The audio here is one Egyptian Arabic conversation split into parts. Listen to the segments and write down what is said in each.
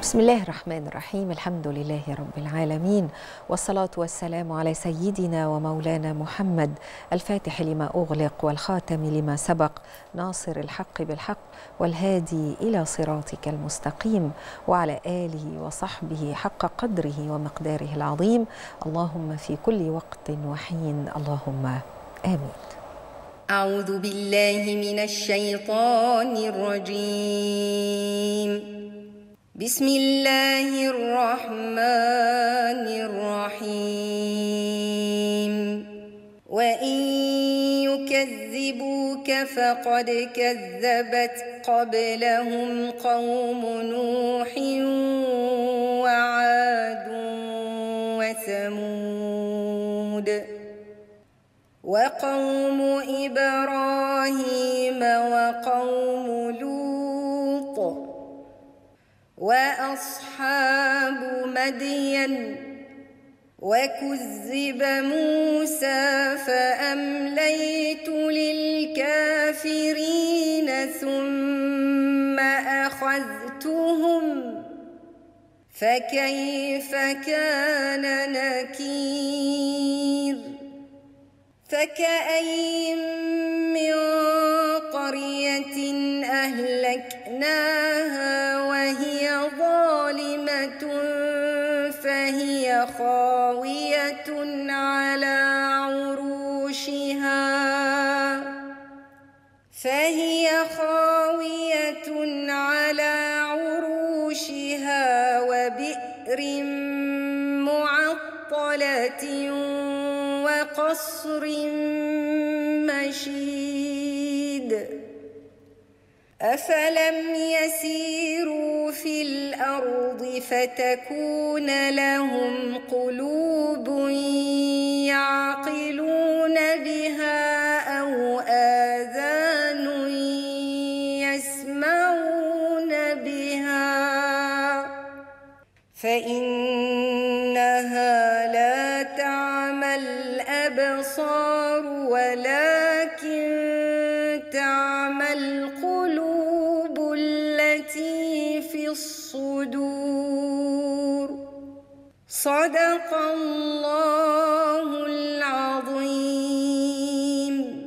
بسم الله الرحمن الرحيم الحمد لله رب العالمين والصلاة والسلام على سيدنا ومولانا محمد الفاتح لما أغلق والخاتم لما سبق ناصر الحق بالحق والهادي إلى صراطك المستقيم وعلى آله وصحبه حق قدره ومقداره العظيم اللهم في كل وقت وحين اللهم آمين أعوذ بالله من الشيطان الرجيم بسم الله الرحمن الرحيم وإن يكذبوك فقد كذبت قبلهم قوم نوح وعاد وثمود وقوم إبراهيم وقوم لوط وأصحاب مدين وكذب موسى فأمليت للكافرين ثم أخذتهم فكيف كان نكير فكأين من قرية أهلكناها وهي ظالمة فهي خاوية على عروشها فهي خاوية على عروشها وبئر معطلة وقصر مشيد أفلم يسيروا في الأرض فتكون لهم قلوب يعقلون بها أو آذان يسمعون بها فإنها لا تعمى الأبصار ولكن تعمى القلوب التي في الصدور صدق الله العظيم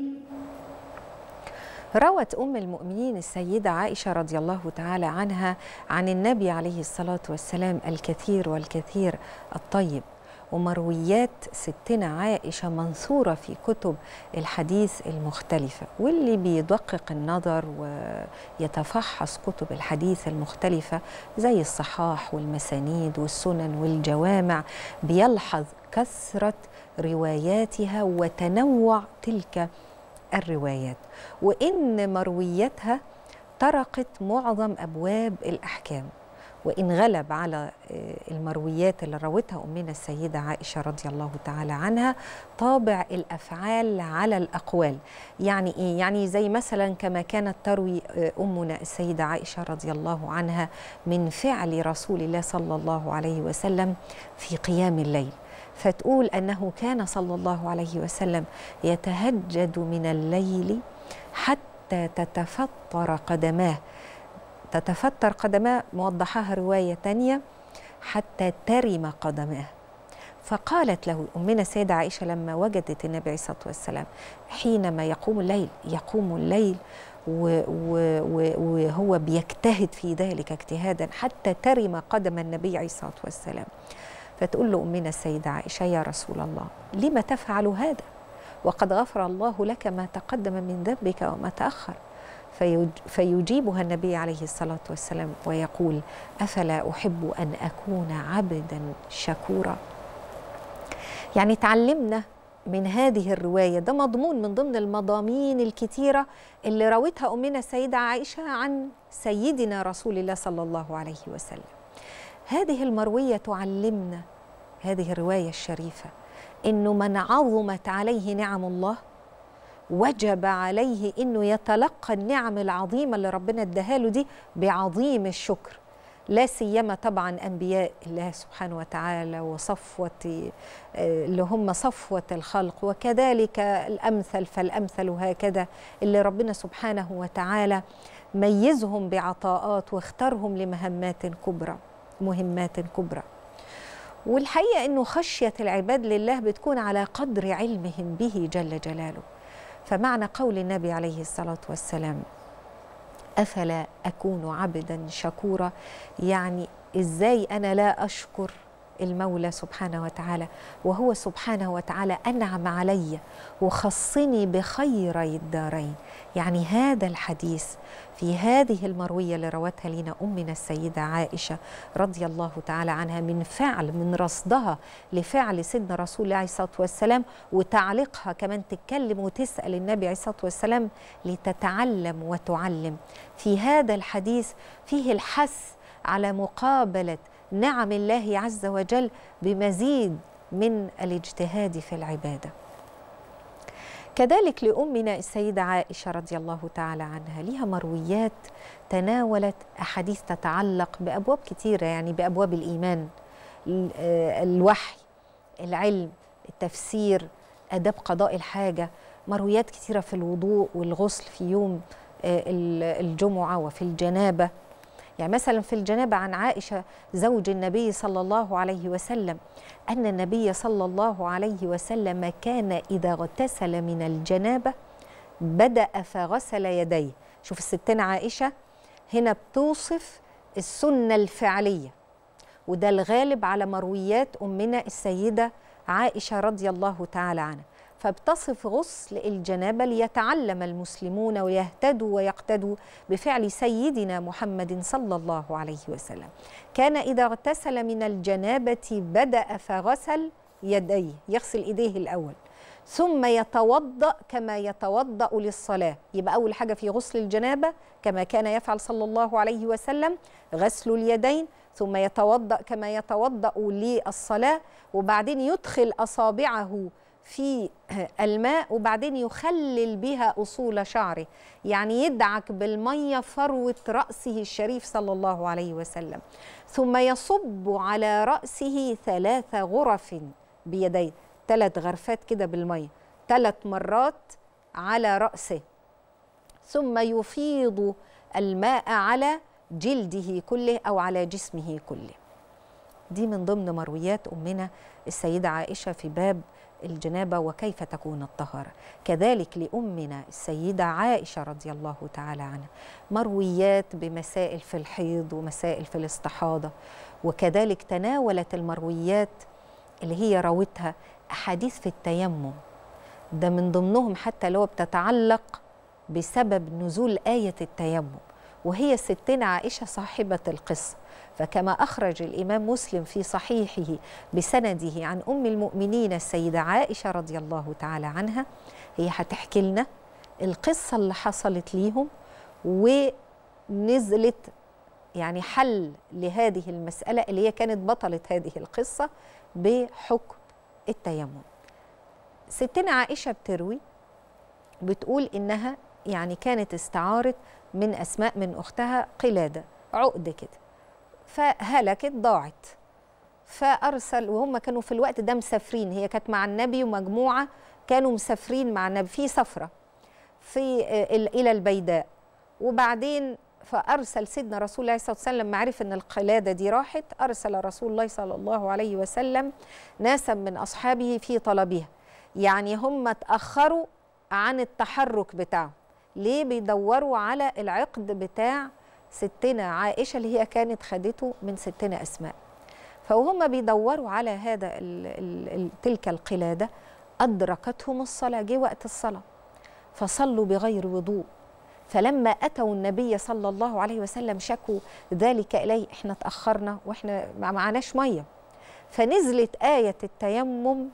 روت ام المؤمنين السيده عائشه رضي الله تعالى عنها عن النبي عليه الصلاه والسلام الكثير والكثير الطيب ومرويات ستنا عائشه منثوره في كتب الحديث المختلفه واللي بيدقق النظر ويتفحص كتب الحديث المختلفه زي الصحاح والمسانيد والسنن والجوامع بيلحظ كثره رواياتها وتنوع تلك الروايات وان مروياتها طرقت معظم ابواب الاحكام وان غلب على المرويات اللي روتها امنا السيده عائشه رضي الله تعالى عنها طابع الافعال على الاقوال يعني ايه يعني زي مثلا كما كانت تروي امنا السيده عائشه رضي الله عنها من فعل رسول الله صلى الله عليه وسلم في قيام الليل فتقول انه كان صلى الله عليه وسلم يتهجد من الليل حتى تتفطر قدماه تتفتر قدماه موضحاها روايه تانية حتى ترم قدماه فقالت له امنا السيده عائشه لما وجدت النبي عليه الصلاه والسلام حينما يقوم الليل يقوم الليل وهو بيجتهد في ذلك اجتهادا حتى ترم قدم النبي عليه الصلاه والسلام فتقول له امنا السيده عائشه يا رسول الله لم تفعل هذا وقد غفر الله لك ما تقدم من ذنبك وما تاخر فيجيبها النبي عليه الصلاه والسلام ويقول افلا احب ان اكون عبدا شكورا يعني تعلمنا من هذه الروايه ده مضمون من ضمن المضامين الكتيره اللي روتها امنا السيده عائشه عن سيدنا رسول الله صلى الله عليه وسلم هذه المرويه تعلمنا هذه الروايه الشريفه انه من عظمت عليه نعم الله وجب عليه انه يتلقى النعم العظيمه اللي ربنا اداها له دي بعظيم الشكر لا سيما طبعا انبياء الله سبحانه وتعالى وصفوه اللي هم صفوه الخلق وكذلك الامثل فالامثل هكذا اللي ربنا سبحانه وتعالى ميزهم بعطاءات واختارهم لمهمات كبرى مهمات كبرى والحقيقة أنه خشية العباد لله بتكون على قدر علمهم به جل جلاله فمعنى قول النبي عليه الصلاة والسلام أفلا أكون عبدا شكورا يعني إزاي أنا لا أشكر المولى سبحانه وتعالى وهو سبحانه وتعالى أنعم علي وخصني بخيري الدارين يعني هذا الحديث في هذه المروية اللي روتها لنا أمنا السيدة عائشة رضي الله تعالى عنها من فعل من رصدها لفعل سيدنا رسول الله عليه الصلاة والسلام وتعليقها كمان تتكلم وتسأل النبي عليه الصلاة والسلام لتتعلم وتعلم في هذا الحديث فيه الحث على مقابلة نعم الله عز وجل بمزيد من الاجتهاد في العباده كذلك لأمنا السيدة عائشة رضي الله تعالى عنها لها مرويات تناولت أحاديث تتعلق بأبواب كثيرة يعني بأبواب الإيمان الوحي العلم التفسير أداب قضاء الحاجة مرويات كثيرة في الوضوء والغسل في يوم الجمعة وفي الجنابة يعني مثلا في الجنابة عن عائشة زوج النبي صلى الله عليه وسلم أن النبي صلى الله عليه وسلم كان إذا اغتسل من الجنابة بدأ فغسل يديه شوف الستين عائشة هنا بتوصف السنة الفعلية وده الغالب على مرويات أمنا السيدة عائشة رضي الله تعالى عنها فبتصف غسل الجنابه ليتعلم المسلمون ويهتدوا ويقتدوا بفعل سيدنا محمد صلى الله عليه وسلم كان اذا اغتسل من الجنابه بدا فغسل يديه يغسل ايديه الاول ثم يتوضا كما يتوضا للصلاه يبقى اول حاجه في غسل الجنابه كما كان يفعل صلى الله عليه وسلم غسل اليدين ثم يتوضا كما يتوضا للصلاه وبعدين يدخل اصابعه في الماء وبعدين يخلل بها اصول شعره يعني يدعك بالميه فروه راسه الشريف صلى الله عليه وسلم ثم يصب على راسه ثلاث غرف بيديه ثلاث غرفات كده بالميه ثلاث مرات على راسه ثم يفيض الماء على جلده كله او على جسمه كله دي من ضمن مرويات امنا السيده عائشه في باب الجنابة وكيف تكون الطهارة كذلك لأمنا السيدة عائشة رضي الله تعالى عنها مرويات بمسائل في الحيض ومسائل في الاستحاضة وكذلك تناولت المرويات اللي هي راوتها أحاديث في التيمم ده من ضمنهم حتى لو بتتعلق بسبب نزول آية التيمم وهي ستنا عائشة صاحبة القصة فكما أخرج الإمام مسلم في صحيحه بسنده عن أم المؤمنين السيدة عائشة رضي الله تعالى عنها هي هتحكي لنا القصة اللي حصلت ليهم ونزلت يعني حل لهذه المسألة اللي هي كانت بطلة هذه القصة بحكم التيمم ستنا عائشة بتروي بتقول إنها يعني كانت استعارت من أسماء من أختها قلادة عقد كده فهلكت ضاعت فارسل وهم كانوا في الوقت ده مسافرين هي كانت مع النبي ومجموعه كانوا مسافرين مع النبي في سفره في الى البيداء وبعدين فارسل سيدنا رسول الله صلى الله عليه وسلم معرف ان القلاده دي راحت ارسل رسول الله صلى الله عليه وسلم ناسا من اصحابه في طلبها يعني هم اتاخروا عن التحرك بتاعهم ليه بيدوروا على العقد بتاع ستنا عائشة اللي هي كانت خدته من ستنا أسماء فوهم بيدوروا على هذا ال ال ال تلك القلادة أدركتهم الصلاة جه وقت الصلاة فصلوا بغير وضوء فلما أتوا النبي صلى الله عليه وسلم شكوا ذلك إليه إحنا تأخرنا وإحنا ما معناش مية فنزلت آية التيمم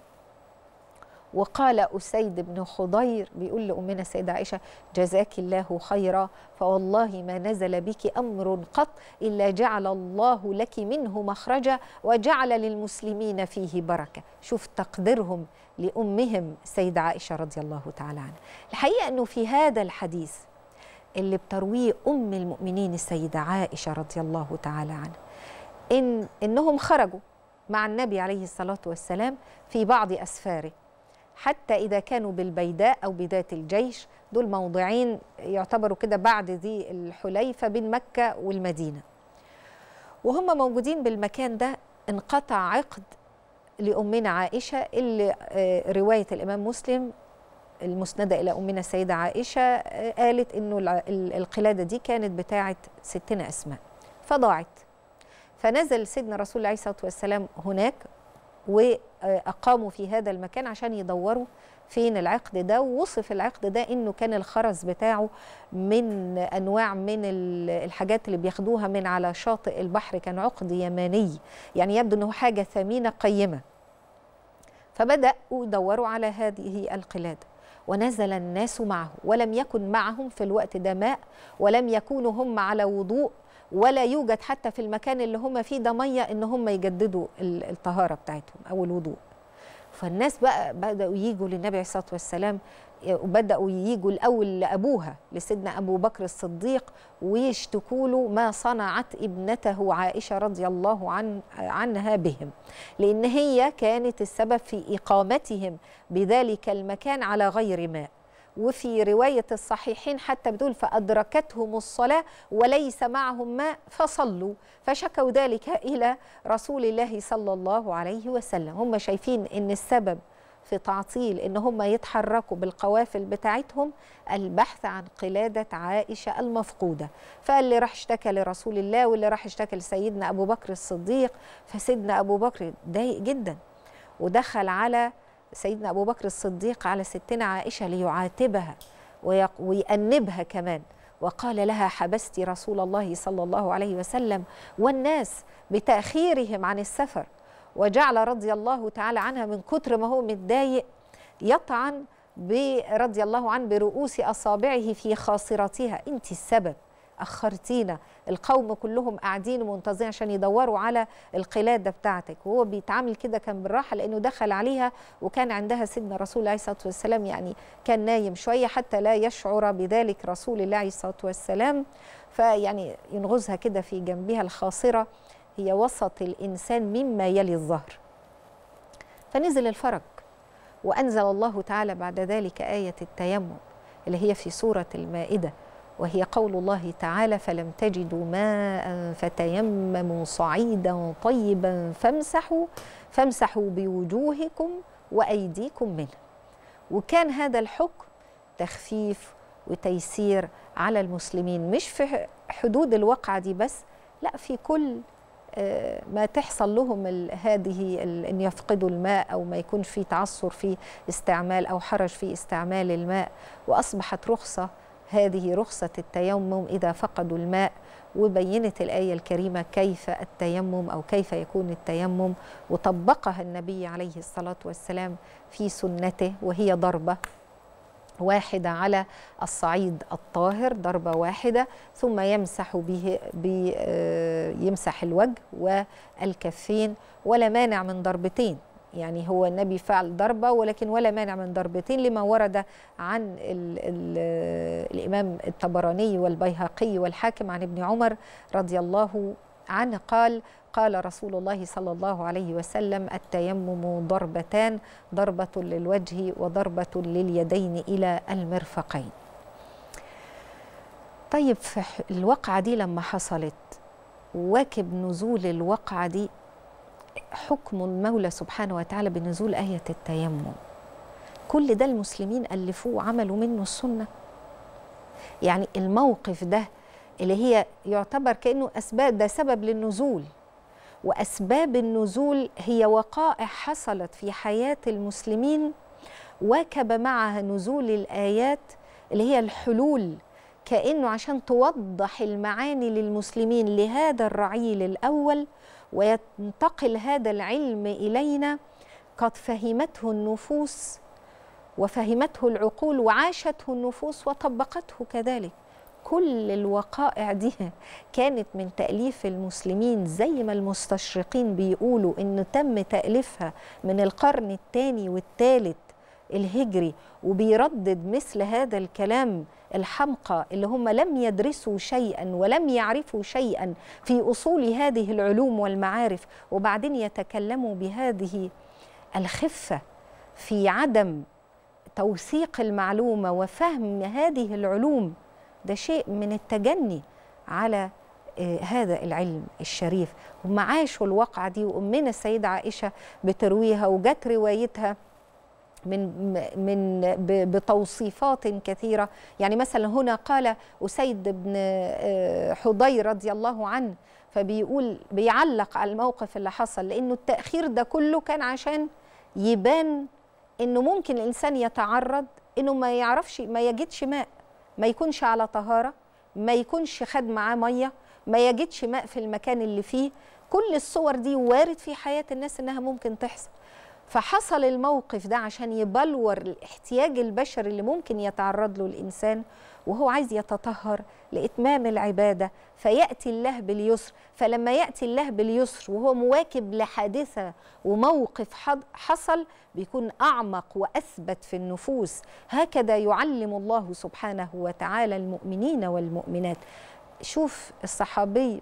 وقال أسيد بن خضير بيقول لأمنا السيدة عائشة جزاك الله خيرا فوالله ما نزل بك أمر قط إلا جعل الله لك منه مخرجا وجعل للمسلمين فيه بركة شوف تقديرهم لأمهم السيدة عائشة رضي الله تعالى عنها الحقيقة أنه في هذا الحديث اللي بترويه أم المؤمنين السيدة عائشة رضي الله تعالى عنها إن إنهم خرجوا مع النبي عليه الصلاة والسلام في بعض أسفاره حتى إذا كانوا بالبيداء أو بذات الجيش دول موضعين يعتبروا كده بعد ذي الحليفة بين مكة والمدينة وهم موجودين بالمكان ده انقطع عقد لأمنا عائشة اللي آه، رواية الإمام مسلم المسندة إلى أمنا السيدة عائشة آه، قالت إنه الع- ال- القلادة دي كانت بتاعة ستنا أسماء فضاعت فنزل سيدنا رسول الله عليه الصلاة والسلام هناك وأقاموا في هذا المكان عشان يدوروا فين العقد ده ووصف العقد ده إنه كان الخرز بتاعه من أنواع من ال- الحاجات اللي بياخدوها من على شاطئ البحر كان عقد يماني يعني يبدو أنه حاجة ثمينة قيمة فبدأوا يدوروا على هذه القلادة ونزل الناس معه ولم يكن معهم في الوقت ده ماء ولم يكونوا هم على وضوء ولا يوجد حتى في المكان اللي هم فيه ده ميه ان هم يجددوا ال- الطهاره بتاعتهم او الوضوء فالناس بقى بداوا يجوا للنبي عليه الصلاه والسلام وبداوا يجوا الاول لابوها لسيدنا ابو بكر الصديق ويشتكوا له ما صنعت ابنته عائشه رضي الله عن عنها بهم لان هي كانت السبب في اقامتهم بذلك المكان على غير ماء وفي رواية الصحيحين حتى بتقول فأدركتهم الصلاة وليس معهم ماء فصلوا فشكوا ذلك إلى رسول الله صلى الله عليه وسلم هم شايفين أن السبب في تعطيل ان هم يتحركوا بالقوافل بتاعتهم البحث عن قلاده عائشه المفقوده فاللي راح اشتكى لرسول الله واللي راح اشتكى لسيدنا ابو بكر الصديق فسيدنا ابو بكر ضايق جدا ودخل على سيدنا ابو بكر الصديق على ستنا عائشه ليعاتبها ويق- ويأنبها كمان وقال لها حبست رسول الله صلى الله عليه وسلم والناس بتأخيرهم عن السفر وجعل رضي الله تعالى عنها من كتر ما هو متضايق يطعن ب- رضي الله عنه برؤوس أصابعه في خاصرتها أنت السبب أخرتينا القوم كلهم قاعدين ومنتظرين عشان يدوروا على القلادة بتاعتك وهو بيتعامل كده كان بالراحة لأنه دخل عليها وكان عندها سيدنا رسول الله عليه الصلاة والسلام يعني كان نايم شوية حتى لا يشعر بذلك رسول الله عليه الصلاة والسلام فيعني ينغزها كده في جنبها الخاصرة هي وسط الإنسان مما يلي الظهر فنزل الفرج وأنزل الله تعالى بعد ذلك آية التيمم اللي هي في سورة المائدة وهي قول الله تعالى فلم تجدوا ماء فتيمموا صعيدا طيبا فامسحوا فامسحوا بوجوهكم وأيديكم منه وكان هذا الحكم تخفيف وتيسير على المسلمين مش في حدود الواقعة دي بس لا في كل آه، ما تحصل لهم ال- هذه ال- ان يفقدوا الماء او ما يكون في تعثر في استعمال او حرج في استعمال الماء واصبحت رخصه هذه رخصه التيمم اذا فقدوا الماء وبينت الايه الكريمه كيف التيمم او كيف يكون التيمم وطبقها النبي عليه الصلاه والسلام في سنته وهي ضربه واحدة على الصعيد الطاهر ضربة واحدة ثم يمسح به بي آه، يمسح الوجه والكفين ولا مانع من ضربتين يعني هو النبي فعل ضربة ولكن ولا مانع من ضربتين لما ورد عن ال ال الإمام الطبراني والبيهقي والحاكم عن ابن عمر رضي الله عنه قال قال رسول الله صلى الله عليه وسلم التيمم ضربتان ضربة للوجه وضربة لليدين إلى المرفقين طيب في ح- الواقعة دي لما حصلت واكب نزول الواقعة دي حكم المولى سبحانه وتعالى بنزول آية التيمم كل ده المسلمين ألفوه وعملوا منه السنة يعني الموقف ده اللي هي يعتبر كأنه أسباب ده سبب للنزول وأسباب النزول هي وقائع حصلت في حياة المسلمين واكب معها نزول الآيات اللي هي الحلول كأنه عشان توضح المعاني للمسلمين لهذا الرعيل الأول وينتقل هذا العلم إلينا قد فهمته النفوس وفهمته العقول وعاشته النفوس وطبقته كذلك كل الوقائع دي كانت من تأليف المسلمين زي ما المستشرقين بيقولوا إن تم تأليفها من القرن الثاني والثالث الهجري وبيردد مثل هذا الكلام الحمقى اللي هم لم يدرسوا شيئا ولم يعرفوا شيئا في اصول هذه العلوم والمعارف وبعدين يتكلموا بهذه الخفه في عدم توثيق المعلومه وفهم هذه العلوم ده شيء من التجني على آه، هذا العلم الشريف هم عاشوا الواقعة دي وأمنا السيدة عائشة بترويها وجت روايتها من من ب- بتوصيفات كثيرة يعني مثلا هنا قال أسيد بن آه، حضير رضي الله عنه فبيقول بيعلق على الموقف اللي حصل لأنه التأخير ده كله كان عشان يبان إنه ممكن الإنسان يتعرض إنه ما يعرفش ما يجدش ماء ما يكونش على طهارة ما يكونش خد معاه مية ما يجدش ماء في المكان اللي فيه كل الصور دي وارد في حياة الناس إنها ممكن تحصل فحصل الموقف ده عشان يبلور الاحتياج البشري اللي ممكن يتعرض له الإنسان وهو عايز يتطهر لإتمام العبادة فيأتي الله باليسر فلما يأتي الله باليسر وهو مواكب لحادثة وموقف حض- حصل بيكون أعمق وأثبت في النفوس هكذا يعلم الله سبحانه وتعالى المؤمنين والمؤمنات شوف الصحابي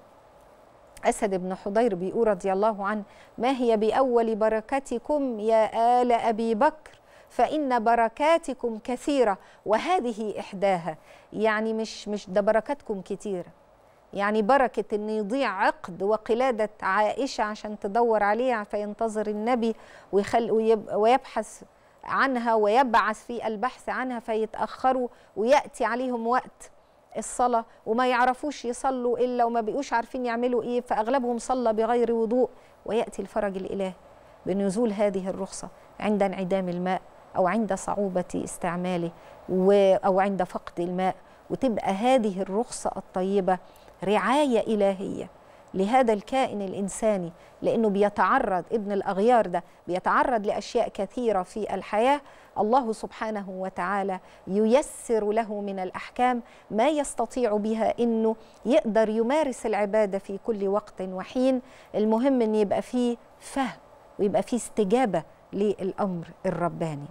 أسد بن حضير بيقول رضي الله عنه ما هي بأول بركتكم يا آل أبي بكر فإن بركاتكم كثيرة وهذه إحداها يعني مش مش ده بركاتكم كتيرة يعني بركة إن يضيع عقد وقلادة عائشة عشان تدور عليه فينتظر النبي ويخل ويب ويبحث عنها ويبعث في البحث عنها فيتأخروا ويأتي عليهم وقت الصلاة وما يعرفوش يصلوا إلا وما بيقوش عارفين يعملوا إيه فأغلبهم صلى بغير وضوء ويأتي الفرج الإلهي بنزول هذه الرخصة عند انعدام الماء أو عند صعوبة استعماله و- أو عند فقد الماء وتبقى هذه الرخصة الطيبة رعاية إلهية لهذا الكائن الإنساني لأنه بيتعرض ابن الأغيار ده بيتعرض لأشياء كثيرة في الحياة الله سبحانه وتعالى ييسر له من الأحكام ما يستطيع بها أنه يقدر يمارس العبادة في كل وقت وحين المهم أن يبقى فيه فهم ويبقى فيه استجابة للأمر الرباني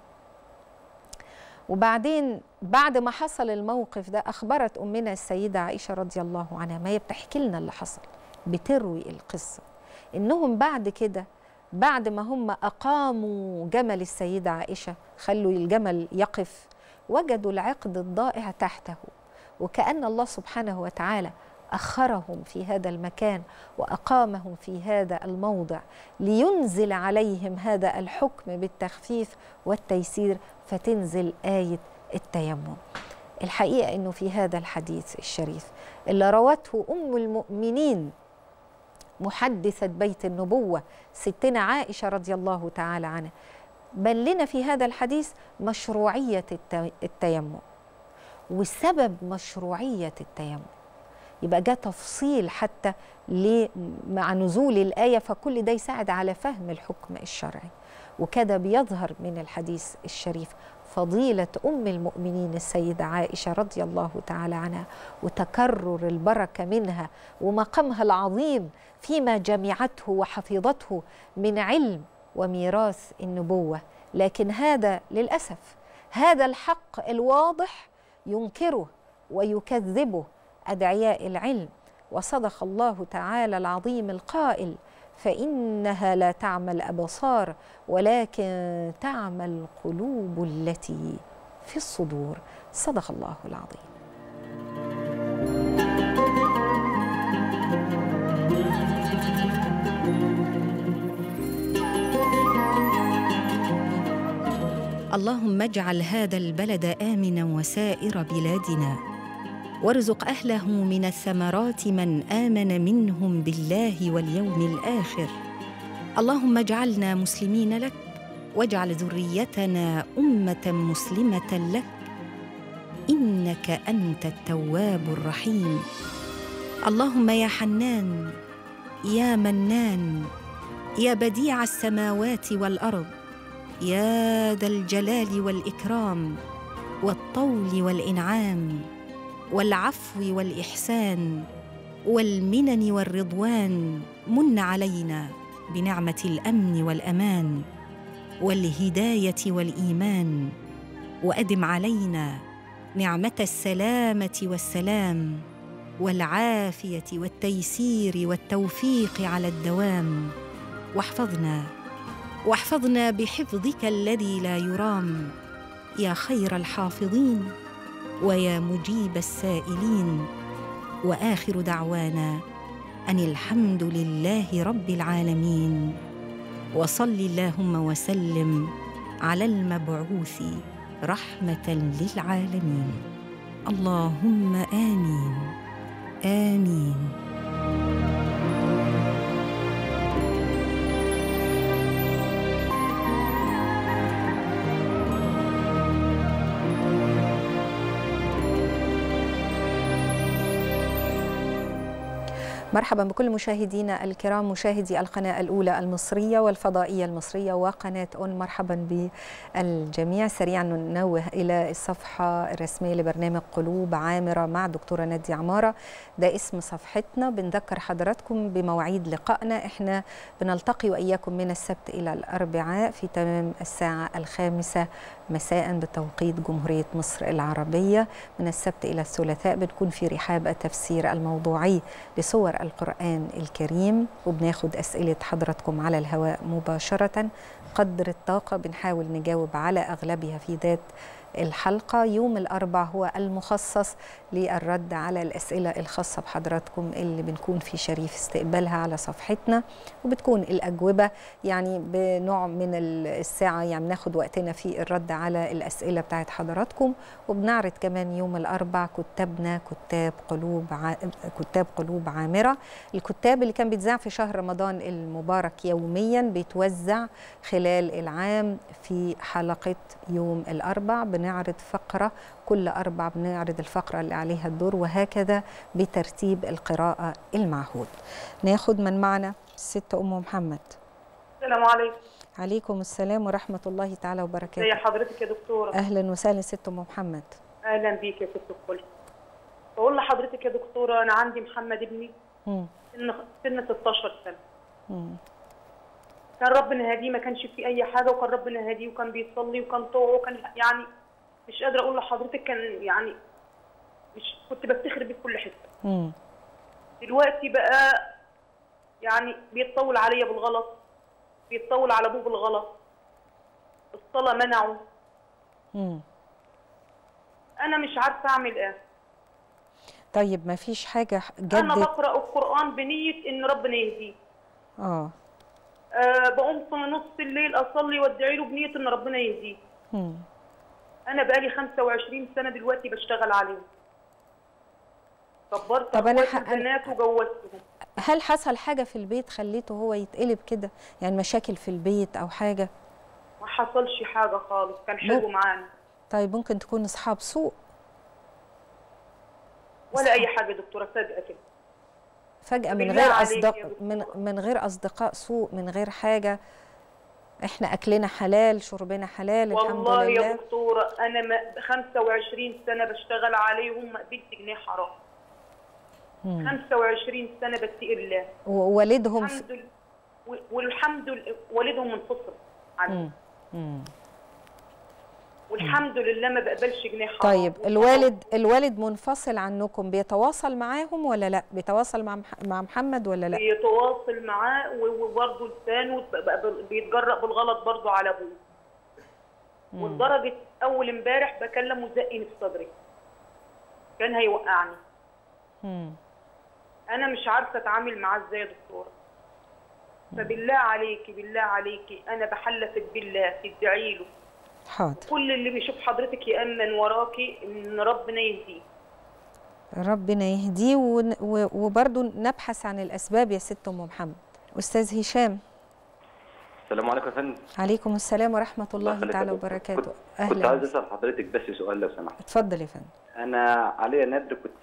وبعدين بعد ما حصل الموقف ده أخبرت أمنا السيدة عائشة رضي الله عنها ما هي بتحكي لنا اللي حصل بتروي القصة إنهم بعد كده بعد ما هم أقاموا جمل السيدة عائشة خلوا الجمل يقف وجدوا العقد الضائع تحته وكأن الله سبحانه وتعالى أخرهم في هذا المكان وأقامهم في هذا الموضع لينزل عليهم هذا الحكم بالتخفيف والتيسير فتنزل آية التيمم الحقيقة أنه في هذا الحديث الشريف اللي روته أم المؤمنين محدثة بيت النبوة ستنا عائشة رضي الله تعالى عنها بل لنا في هذا الحديث مشروعية الت- التيمم وسبب مشروعية التيمم يبقى جاء تفصيل حتى ل- مع نزول الآية فكل ده يساعد على فهم الحكم الشرعي وكده بيظهر من الحديث الشريف فضيلة أم المؤمنين السيدة عائشة رضي الله تعالى عنها وتكرر البركة منها ومقامها العظيم فيما جمعته وحفظته من علم وميراث النبوة لكن هذا للأسف هذا الحق الواضح ينكره ويكذبه أدعياء العلم وصدق الله تعالى العظيم القائل فإنها لا تعمى الأبصار ولكن تعمى القلوب التي في الصدور صدق الله العظيم اللهم اجعل هذا البلد امنا وسائر بلادنا وارزق اهله من الثمرات من امن منهم بالله واليوم الاخر اللهم اجعلنا مسلمين لك واجعل ذريتنا امه مسلمه لك انك انت التواب الرحيم اللهم يا حنان يا منان يا بديع السماوات والارض يا ذا الجلال والاكرام والطول والانعام والعفو والاحسان والمنن والرضوان من علينا بنعمه الامن والامان والهدايه والايمان وادم علينا نعمه السلامه والسلام والعافيه والتيسير والتوفيق على الدوام واحفظنا واحفظنا بحفظك الذي لا يرام يا خير الحافظين ويا مجيب السائلين واخر دعوانا ان الحمد لله رب العالمين وصل اللهم وسلم على المبعوث رحمه للعالمين اللهم امين امين مرحبا بكل مشاهدينا الكرام مشاهدي القناة الأولى المصرية والفضائية المصرية وقناة أون مرحبا بالجميع سريعا ننوه إلى الصفحة الرسمية لبرنامج قلوب عامرة مع دكتورة نادية عمارة ده اسم صفحتنا بنذكر حضراتكم بمواعيد لقائنا احنا بنلتقي وإياكم من السبت إلى الأربعاء في تمام الساعة الخامسة مساء بتوقيت جمهورية مصر العربية من السبت إلى الثلاثاء بنكون في رحاب التفسير الموضوعي لسور القرآن الكريم وبناخد أسئلة حضراتكم على الهواء مباشرة قدر الطاقة بنحاول نجاوب على أغلبها في ذات الحلقة يوم الأربع هو المخصص للرد على الأسئلة الخاصة بحضراتكم اللي بنكون في شريف استقبالها على صفحتنا وبتكون الأجوبة يعني بنوع من الساعة يعني بناخد وقتنا في الرد على الأسئلة بتاعت حضراتكم وبنعرض كمان يوم الأربع كتابنا كتاب قلوب ع... كتاب قلوب عامرة الكتاب اللي كان بيتذاع في شهر رمضان المبارك يوميا بيتوزع خلال العام في حلقة يوم الأربع بنعرض فقرة كل أربع بنعرض الفقرة اللي عليها الدور وهكذا بترتيب القراءة المعهود ناخد من معنا الست أم محمد السلام عليكم عليكم السلام ورحمة الله تعالى ازي وبركاته حضرتك يا دكتوره أهلا وسهلا ست أم محمد اهلا بيك يا ست الكل بقول لحضرتك يا دكتوره انا عندي محمد ابني مم. سن سن 16 سنه مم. كان ربنا هاديه ما كانش فيه اي حاجه وكان ربنا هاديه وكان بيصلي وكان طوع وكان يعني مش قادره اقول لحضرتك كان يعني مش كنت بفتخر بيه في كل حته مم. دلوقتي بقى يعني بيتطول عليا بالغلط بيتطول على ابوه بالغلط الصلاه منعه مم. انا مش عارفه اعمل ايه طيب ما فيش حاجة انا جدت بقرا القران بنيه ان ربنا يهديه اه أه بقوم في نص الليل اصلي وادعي له بنيه ان ربنا يهديه مم. انا بقالي 25 سنه دلوقتي بشتغل عليه كبرت طب أنا أخواتي ح- أنا- البنات وجوزتهم هل حصل حاجة في البيت خليته هو يتقلب كده يعني مشاكل في البيت أو حاجة ما حصلش حاجه خالص كان حلو مو- معانا طيب ممكن تكون أصحاب سوء ولا اي حاجه دكتوره فجاه كده فجأة من بالله غير عليك يا أصدق دكتورة. من من غير أصدقاء سوء من غير حاجة إحنا أكلنا حلال شربنا حلال الحمد والله يا لله دكتوره انا ما 25 سنه بشتغل عليهم ما قبلت جنيه حرام مم. 25 سنه بتقي الله ووالدهم في... الحمد لله و- والحمد لله والدهم منفصل عني مم. مم. والحمد لله ما بقبلش جنيه حرام طيب الوالد الوالد منفصل عنكم بيتواصل معاهم ولا لا بيتواصل مع مح- مع محمد ولا لا بيتواصل معاه و- وبرضه لسانه بقى بال- بيتجرأ بالغلط برضه على ابوه ولدرجه اول امبارح بكلمه زقني في صدري كان هيوقعني مم. انا مش عارفه اتعامل معاه ازاي يا دكتوره فبالله عليكي بالله عليكي انا بحلفك بالله تدعي له حاضر كل اللي بيشوف حضرتك يامن وراكي ان ربنا يهديه ربنا يهديه ون- و- وبرضه نبحث عن الأسباب يا ست أم محمد أستاذ هشام السلام عليكم يا فندم عليكم السلام ورحمة الله يخليك يا تعالى دكتور. وبركاته كنت, كنت عايز أهلا اسال حضرتك بس سؤال لو سمحت اتفضل يا فندم انا عليا ندر كنت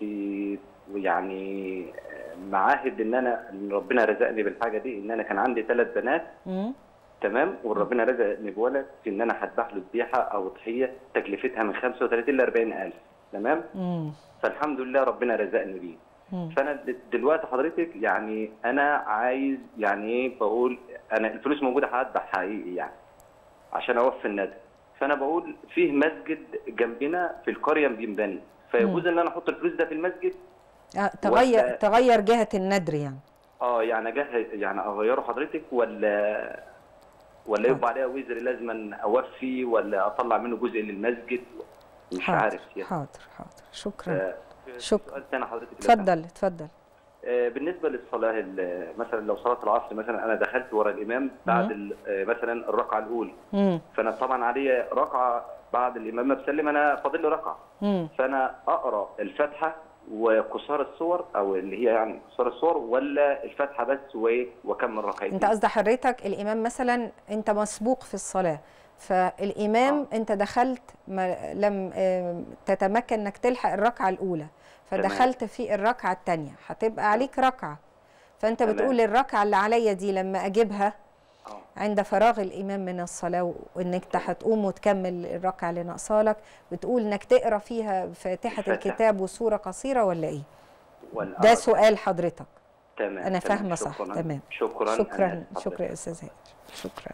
يعني معاهد ان انا إن ربنا رزقني بالحاجه دي ان انا كان عندي ثلاث بنات مم. تمام وربنا رزقني بولد في ان انا هذبح له ذبيحه او ضحيه تكلفتها من 35 ل 40 الف تمام مم. فالحمد لله ربنا رزقني بيه مم. فانا د- دلوقتي حضرتك يعني انا عايز يعني ايه بقول انا الفلوس موجوده هذبح حقيقي يعني عشان اوفي الندى فانا بقول فيه مسجد جنبنا في القريه بينبني فيجوز ان انا احط الفلوس ده في المسجد آه، تغير ولا- تغير جهة الندر يعني اه يعني جه يعني اغيره حضرتك ولا ولا يبقى عليها وزر لازم اوفي ولا اطلع منه جزء للمسجد مش حاضر عارف يعني حاضر حاضر شكرا آه، شكرا. سؤال تاني حضرتك لو سمحت. اتفضل اتفضل آه، بالنسبه للصلاه ال- مثلا لو صلاه العصر مثلا انا دخلت ورا الامام بعد ال- آه، مثلا الركعه الاولى مم. فانا طبعا علي ركعه بعد الامام ما بسلم انا فاضل لي ركعه مم. فانا اقرا الفاتحه وقصار الصور او اللي هي يعني قصار الصور ولا الفاتحه بس و- واكمل ركعتين انت قصد حضرتك الامام مثلا انت مسبوق في الصلاه فالامام انت دخلت ما لم آه، تتمكن انك تلحق الركعه الاولى فدخلت في الركعه الثانيه هتبقى عليك ركعه فانت تمام. بتقول الركعه اللي عليا دي لما اجيبها آه. عند فراغ الامام من الصلاه وانك انت هتقوم وتكمل الركعه اللي ناقصالك بتقول انك تقرا فيها فاتحه الفاتحة. الكتاب وسوره قصيره ولا ايه ولا ده أقرأ- سؤال حضرتك تمام انا تمام. فاهمه صح شكراً. تمام شكرا شكرا أنا آسف شكرا حضرتك. يا استاذ هاجر شكرا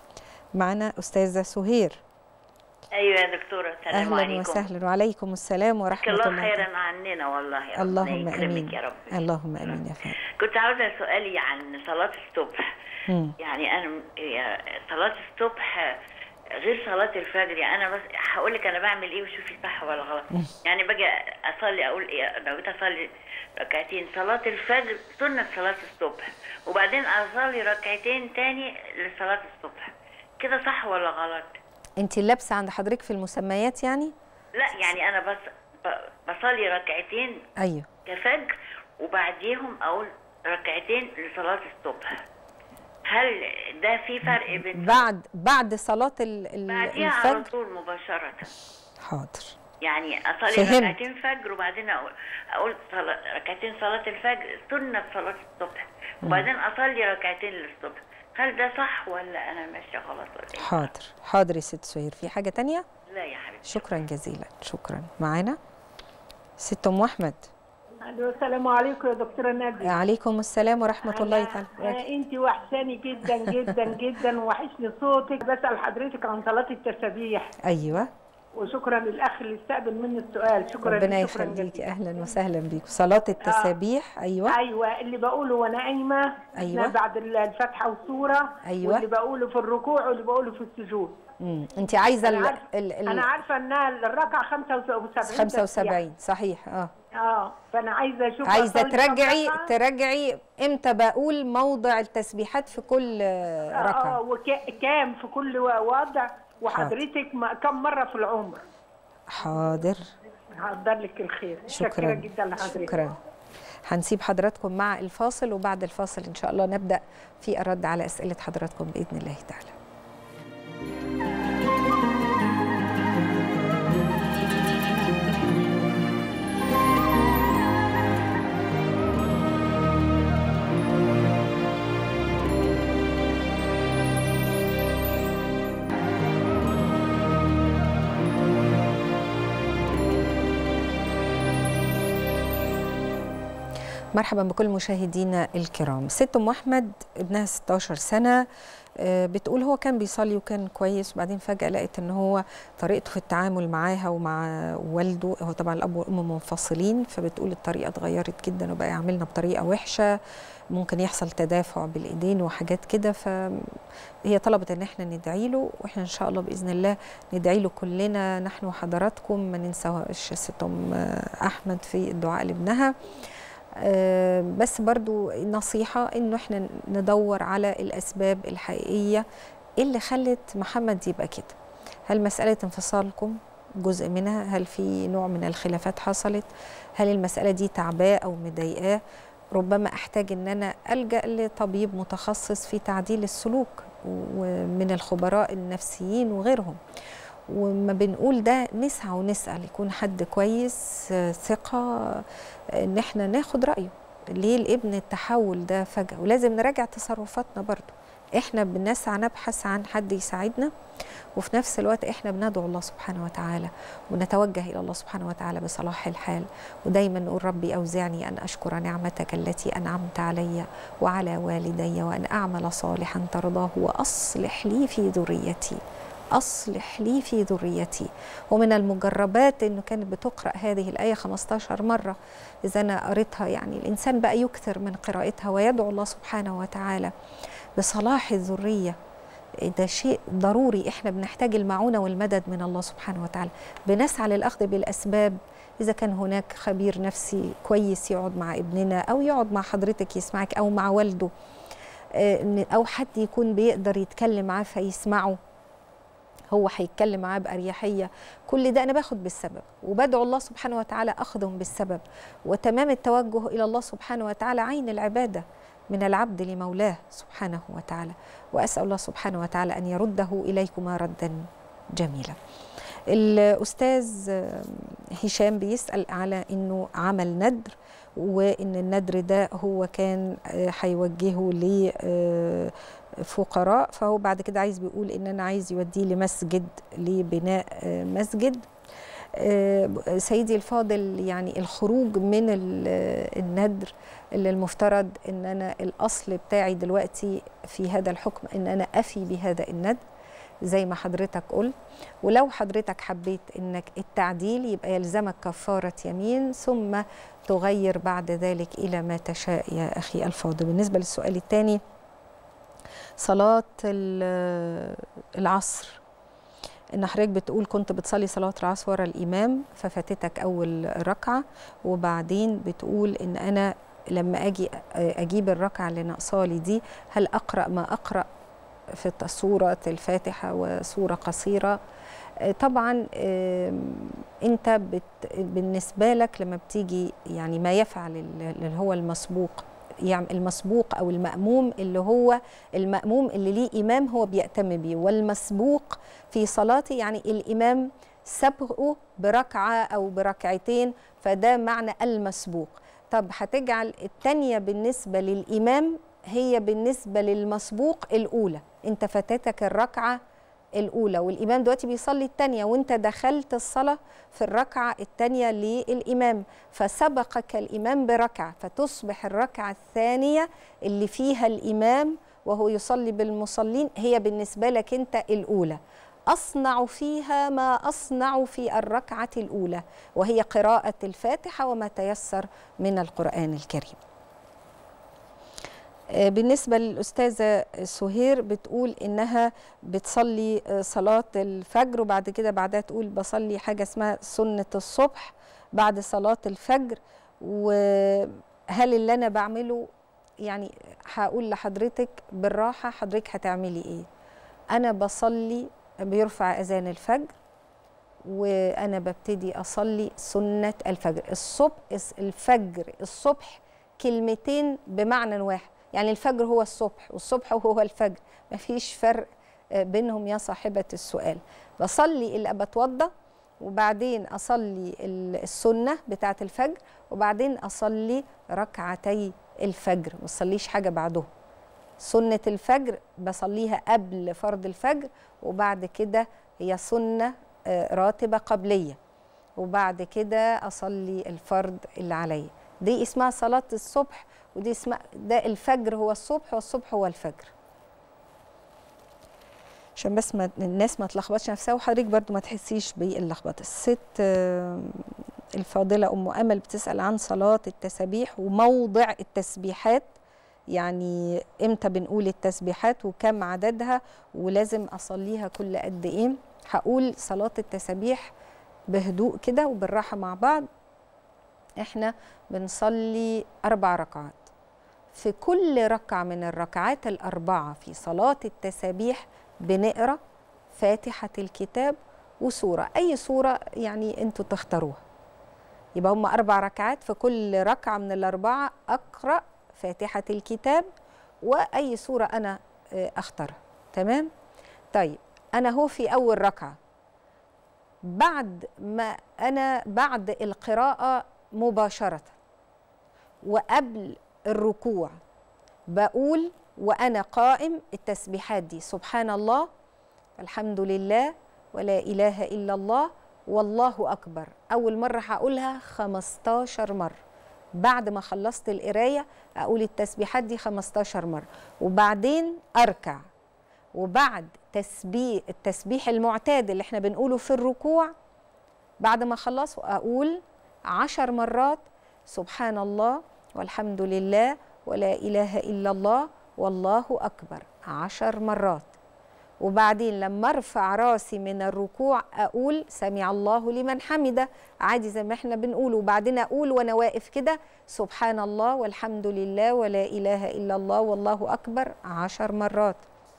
معنا استاذه سهير ايوه يا دكتوره السلام اهلا عليكم وسهلا وعليكم السلام جزاك ورحمه الله الله خيرا عننا والله يا رب اللهم يكرمك امين يا رب اللهم امين يا فندم كنت عاوزه سؤالي عن صلاه الصبح مم. يعني انا يا- صلاه الصبح غير صلاه الفجر يعني انا بس هقول لك انا بعمل ايه وشوفي صح ولا غلط يعني باجي اصلي اقول ايه لو جيت اصلي ركعتين صلاه الفجر سنه صلاه الصبح وبعدين اصلي ركعتين تاني لصلاه الصبح كده صح ولا غلط انت اللبسه عند حضرتك في المسميات يعني لا يعني انا بس ب- بصلي ركعتين ايوه كفجر وبعديهم اقول ركعتين لصلاه الصبح هل ده في فرق بين بعد بعد صلاه ال- ال- بعديها على الفجر طول مباشره حاضر يعني اصلي فهمت. ركعتين فجر وبعدين اقول اقول صلاة ركعتين صلاه الفجر سنه صلاه الصبح وبعدين اصلي ركعتين للصبح هل ده صح ولا انا ماشيه غلط ولا ايه؟ حاضر حاضر يا ست سهير في حاجه تانية لا يا حبيبتي شكرا جزيلا شكرا معانا ست ام احمد الو السلام عليكم يا دكتوره ناديه عليكم السلام ورحمه الله تعالى وبركاته. انت وحشاني جدا جدا جدا وحشني صوتك بسال حضرتك عن صلاه التسابيح ايوه وشكرا للاخ اللي استقبل مني السؤال شكرا ربنا شكرا يخليكي جزيلا. اهلا وسهلا بيكم صلاه التسابيح ايوه ايوه اللي بقوله وانا قايمه أيوة. بعد الفاتحه والسوره أيوة. واللي بقوله في الركوع واللي بقوله في السجود امم انت عايزه انا ال عارفه, ال ال أنا عارفة انها الركعه 75 تسبيح. 75 صحيح اه اه فانا عايزه اشوف عايزه أصلي كام ترجعي ركعة. ترجعي امتى بقول موضع التسبيحات في كل آه، اه ركعه وكام في كل وضع وحضرتك ما- كم مره في العمر حاضر هقدر لك الخير شكرا شكرا جدا لحضرتك شكرا هنسيب حضراتكم مع الفاصل وبعد الفاصل ان شاء الله نبدا في الرد على اسئله حضراتكم باذن الله تعالى مرحبا بكل مشاهدينا الكرام ست ام احمد ابنها 16 سنه آه، بتقول هو كان بيصلي وكان كويس وبعدين فجاه لقيت ان هو طريقته في التعامل معاها ومع والده هو طبعا الاب والام منفصلين فبتقول الطريقه اتغيرت جدا وبقى يعاملنا بطريقه وحشه ممكن يحصل تدافع بالايدين وحاجات كده فهي طلبت ان احنا ندعي له واحنا ان شاء الله باذن الله ندعي له كلنا نحن وحضراتكم ما ننساش ست ام احمد في الدعاء لابنها آه، بس برضو نصيحة انه احنا ندور على الاسباب الحقيقية اللي خلت محمد يبقى كده هل مسألة انفصالكم جزء منها هل في نوع من الخلافات حصلت هل المسألة دي تعباه او مضايقاه ربما احتاج ان انا الجا لطبيب متخصص في تعديل السلوك ومن الخبراء النفسيين وغيرهم وما بنقول ده نسعى ونسأل يكون حد كويس آه، ثقة آه، ان احنا ناخد رأيه ليه الابن التحول ده فجأة ولازم نراجع تصرفاتنا برضو احنا بنسعى نبحث عن حد يساعدنا وفي نفس الوقت احنا بندعو الله سبحانه وتعالى ونتوجه الى الله سبحانه وتعالى بصلاح الحال ودايما نقول ربي اوزعني ان اشكر نعمتك التي انعمت علي وعلى والدي وان اعمل صالحا ترضاه واصلح لي في ذريتي أصلح لي في ذريتي ومن المجربات أنه كانت بتقرأ هذه الآية 15 مرة إذا أنا قريتها يعني الإنسان بقى يكثر من قراءتها ويدعو الله سبحانه وتعالى بصلاح الذرية ده شيء ضروري احنا بنحتاج المعونه والمدد من الله سبحانه وتعالى بنسعى للاخذ بالاسباب اذا كان هناك خبير نفسي كويس يقعد مع ابننا او يقعد مع حضرتك يسمعك او مع والده آه، او حد يكون بيقدر يتكلم معاه فيسمعه هو هيتكلم معاه بأريحية كل ده أنا باخد بالسبب وبدعو الله سبحانه وتعالى أخذهم بالسبب وتمام التوجه إلى الله سبحانه وتعالى عين العبادة من العبد لمولاه سبحانه وتعالى وأسأل الله سبحانه وتعالى أن يرده إليكما ردا جميلا الأستاذ هشام بيسأل على أنه عمل ندر وان الندر ده هو كان آه، هيوجهه لفقراء فهو بعد كده عايز بيقول ان انا عايز يوديه لمسجد لبناء آه، مسجد آه، سيدي الفاضل يعني الخروج من ال- الندر اللي المفترض ان انا الاصل بتاعي دلوقتي في هذا الحكم ان انا افي بهذا الندر زي ما حضرتك قلت ولو حضرتك حبيت انك التعديل يبقى يلزمك كفاره يمين ثم تغير بعد ذلك الى ما تشاء يا اخي الفاضل بالنسبه للسؤال الثاني صلاه ال- العصر ان حضرتك بتقول كنت بتصلي صلاه العصر ورا الامام ففاتتك اول ركعه وبعدين بتقول ان انا لما اجي اجيب الركعه اللي ناقصالي دي هل اقرا ما اقرا في سوره الفاتحه وسوره قصيره آه، طبعا آم، انت بت بالنسبه لك لما بتيجي يعني ما يفعل ال- اللي هو المسبوق يعني المسبوق او الماموم اللي هو الماموم اللي ليه امام هو بيأتم بيه والمسبوق في صلاته يعني الامام سبقه بركعه او بركعتين فده معنى المسبوق طب هتجعل التانية بالنسبة للإمام هي بالنسبة للمسبوق الأولى أنت فاتتك الركعة الأولى والإمام دلوقتي بيصلي التانية وأنت دخلت الصلاة في الركعة التانية للإمام فسبقك الإمام بركعة فتصبح الركعة الثانية اللي فيها الإمام وهو يصلي بالمصلين هي بالنسبة لك أنت الأولى أصنع فيها ما أصنع في الركعة الأولى وهي قراءة الفاتحة وما تيسر من القرآن الكريم آه، بالنسبة للأستاذة سهير بتقول إنها بتصلي آه، صلاة الفجر وبعد كده بعدها تقول بصلي حاجة اسمها سنة الصبح بعد صلاة الفجر وهل اللي أنا بعمله يعني هقول لحضرتك بالراحة حضرتك هتعملي إيه أنا بصلي بيرفع أذان الفجر وأنا ببتدي أصلي سنة الفجر الصبح الفجر الصبح كلمتين بمعنى واحد يعني الفجر هو الصبح والصبح هو الفجر مفيش فرق آه، بينهم يا صاحبة السؤال بصلي اللي بتوضى وبعدين أصلي ال- السنة بتاعة الفجر وبعدين أصلي ركعتي الفجر ما أصليش حاجة بعدهم سنة الفجر بصليها قبل فرض الفجر وبعد كده هي سنة آه، راتبة قبلية وبعد كده أصلي الفرض اللي عليا دي اسمها صلاة الصبح ودي اسمها ده الفجر هو الصبح والصبح هو الفجر عشان بس ما الناس ما تلخبطش نفسها وحضرتك برضو ما تحسيش باللخبطه الست آه، الفاضله ام امل بتسال عن صلاه التسابيح وموضع التسبيحات يعني امتى بنقول التسبيحات وكم عددها ولازم اصليها كل قد ايه هقول صلاه التسابيح بهدوء كده وبالراحه مع بعض احنا بنصلي اربع ركعات في كل ركعه من الركعات الاربعه في صلاه التسابيح بنقرا فاتحه الكتاب وسوره اي سوره يعني انتوا تختاروها يبقى هم اربع ركعات في كل ركعه من الاربعه اقرا فاتحه الكتاب واي سوره انا آه، اختارها تمام طيب انا هو في اول ركعه بعد ما انا بعد القراءه مباشره وقبل الركوع بقول وانا قائم التسبيحات دي سبحان الله الحمد لله ولا اله الا الله والله اكبر اول مره هقولها 15 مره بعد ما خلصت القرايه اقول التسبيحات دي 15 مره وبعدين اركع وبعد تسبيح التسبيح المعتاد اللي احنا بنقوله في الركوع بعد ما اخلص اقول عشر مرات سبحان الله والحمد لله ولا اله الا الله والله اكبر عشر مرات وبعدين لما ارفع راسي من الركوع اقول سمع الله لمن حمده عادي زي ما احنا بنقول وبعدين اقول وانا واقف كده سبحان الله والحمد لله ولا اله الا الله والله اكبر عشر مرات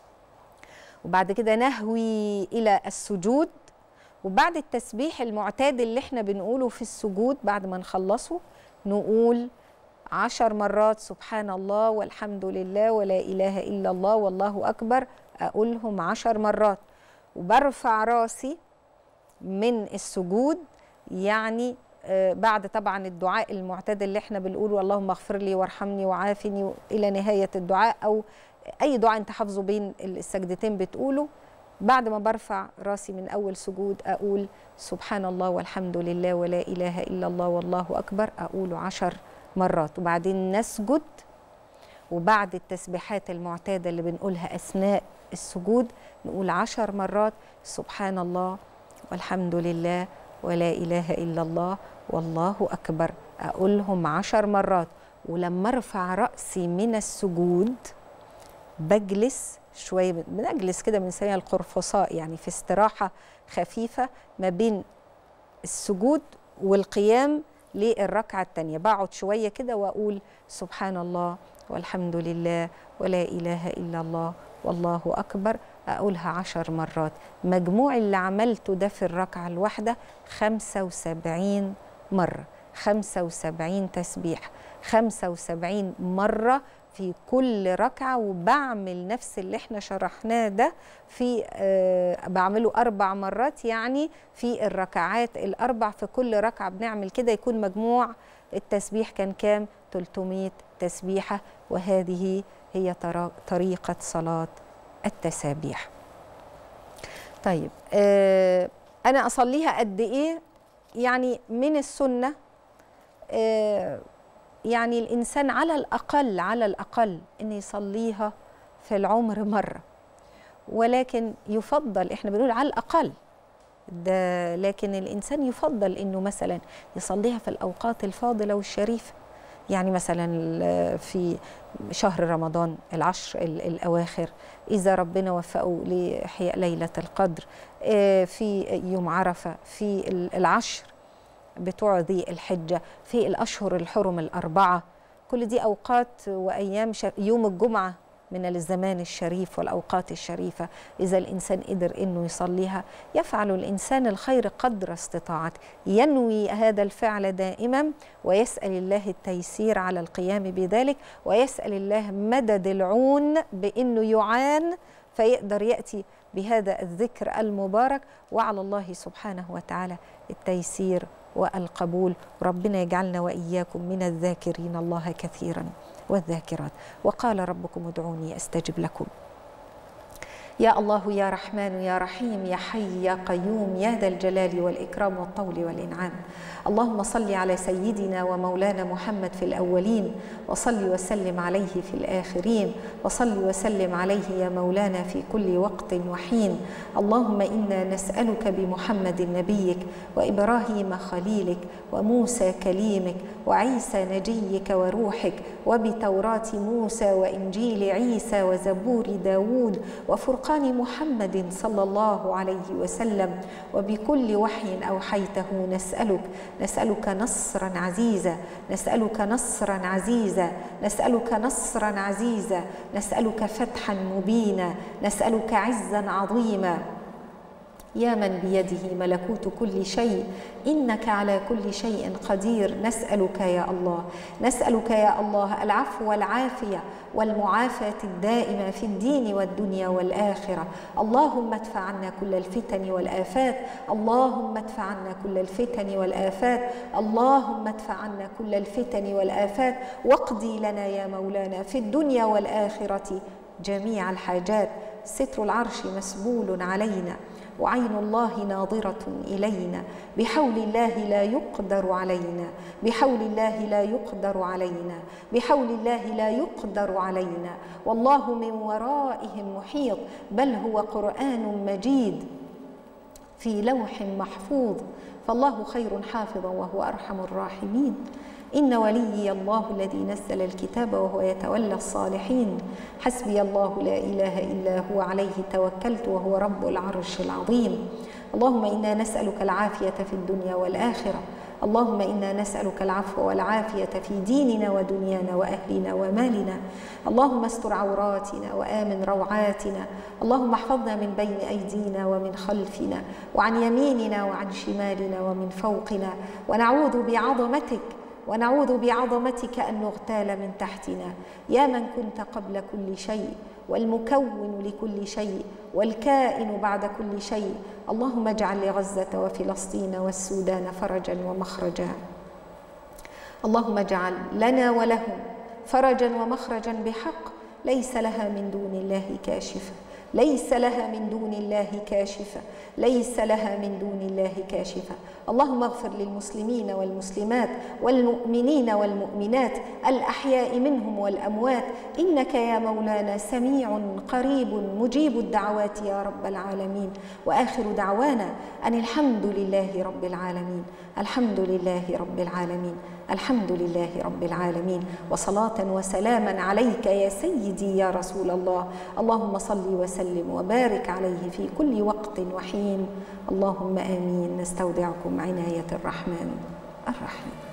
وبعد كده نهوي الى السجود وبعد التسبيح المعتاد اللي احنا بنقوله في السجود بعد ما نخلصه نقول عشر مرات سبحان الله والحمد لله ولا إله إلا الله والله أكبر أقولهم عشر مرات وبرفع راسي من السجود يعني آه، بعد طبعا الدعاء المعتاد اللي احنا بنقوله اللهم اغفر لي وارحمني وعافني الى نهايه الدعاء او اي دعاء انت حافظه بين السجدتين بتقوله بعد ما برفع راسي من اول سجود اقول سبحان الله والحمد لله ولا اله الا الله والله اكبر اقوله عشر مرات وبعدين نسجد وبعد التسبيحات المعتادة اللي بنقولها أثناء السجود نقول عشر مرات سبحان الله والحمد لله ولا إله إلا الله والله أكبر أقولهم عشر مرات ولما ارفع رأسي من السجود بجلس شوية بنجلس كده بنسميها القرفصاء يعني في استراحة خفيفة ما بين السجود والقيام للركعة التانية بقعد شوية كده وأقول سبحان الله والحمد لله ولا إله إلا الله والله أكبر أقولها عشر مرات مجموع اللي عملته ده في الركعة الواحدة خمسة وسبعين مرة خمسة وسبعين تسبيح خمسة وسبعين مرة في كل ركعة وبعمل نفس اللي احنا شرحناه ده في آه بعمله أربع مرات يعني في الركعات الأربع في كل ركعة بنعمل كده يكون مجموع التسبيح كان كام 300 تسبيحة وهذه هي طرا- طريقة صلاة التسابيح طيب آه أنا أصليها قد إيه يعني من السنة آه يعني الإنسان على الأقل على الأقل إن يصليها في العمر مرة ولكن يفضل إحنا بنقول على الأقل ده لكن الإنسان يفضل إنه مثلا يصليها في الأوقات الفاضلة والشريفة يعني مثلا في شهر رمضان العشر ال- الأواخر إذا ربنا وفقه لإحياء ليلة القدر آه، في يوم عرفة في ال- العشر بتوع ذي الحجة في الأشهر الحرم الأربعة كل دي أوقات وأيام ش... يوم الجمعة من الزمان الشريف والأوقات الشريفة إذا الإنسان قدر أنه يصليها يفعل الإنسان الخير قدر استطاعته ينوي هذا الفعل دائما ويسأل الله التيسير على القيام بذلك ويسأل الله مدد العون بأنه يعان فيقدر يأتي بهذا الذكر المبارك وعلى الله سبحانه وتعالى التيسير والقبول ربنا يجعلنا وإياكم من الذاكرين الله كثيرا والذاكرات وقال ربكم ادعوني أستجب لكم يا الله يا رحمن يا رحيم يا حي يا قيوم يا ذا الجلال والإكرام والطول والإنعام اللهم صل على سيدنا ومولانا محمد في الأولين وصل وسلم عليه في الآخرين وصل وسلم عليه يا مولانا في كل وقت وحين اللهم إنا نسألك بمحمد نبيك وإبراهيم خليلك وموسى كليمك وعيسى نجيك وروحك وبتوراة موسى وإنجيل عيسى وزبور داود وفرقان محمد صلى الله عليه وسلم وبكل وحي أوحيته نسألك نسألك نصرا عزيزا نسألك نصرا عزيزا نسألك نصرا عزيزا نسألك فتحا مبينا نسألك عزا عظيما يا من بيده ملكوت كل شيء انك على كل شيء قدير نسالك يا الله نسالك يا الله العفو والعافيه والمعافاه الدائمه في الدين والدنيا والاخره اللهم ادفع عنا كل الفتن والافات اللهم ادفع عنا كل الفتن والافات اللهم ادفع عنا كل الفتن والافات واقضي لنا يا مولانا في الدنيا والاخره جميع الحاجات ستر العرش مسبول علينا وعين الله ناظرة إلينا بحول الله لا يقدر علينا بحول الله لا يقدر علينا بحول الله لا يقدر علينا والله من ورائهم محيط بل هو قرآن مجيد في لوح محفوظ فالله خير حافظا وهو أرحم الراحمين إن وليي الله الذي نزل الكتاب وهو يتولى الصالحين حسبي الله لا إله إلا هو عليه توكلت وهو رب العرش العظيم اللهم إنا نسألك العافية في الدنيا والآخرة اللهم انا نسالك العفو والعافيه في ديننا ودنيانا واهلنا ومالنا اللهم استر عوراتنا وامن روعاتنا اللهم احفظنا من بين ايدينا ومن خلفنا وعن يميننا وعن شمالنا ومن فوقنا ونعوذ بعظمتك ونعوذ بعظمتك ان نغتال من تحتنا يا من كنت قبل كل شيء والمكون لكل شيء والكائن بعد كل شيء اللهم اجعل لغزه وفلسطين والسودان فرجا ومخرجا اللهم اجعل لنا ولهم فرجا ومخرجا بحق ليس لها من دون الله كاشفه ليس لها من دون الله كاشفه ليس لها من دون الله كاشفه اللهم اغفر للمسلمين والمسلمات والمؤمنين والمؤمنات الاحياء منهم والاموات انك يا مولانا سميع قريب مجيب الدعوات يا رب العالمين واخر دعوانا ان الحمد لله رب العالمين الحمد لله رب العالمين الحمد لله رب العالمين وصلاه وسلاما عليك يا سيدي يا رسول الله اللهم صل وسلم وبارك عليه في كل وقت وحين اللهم امين نستودعكم عنايه الرحمن الرحيم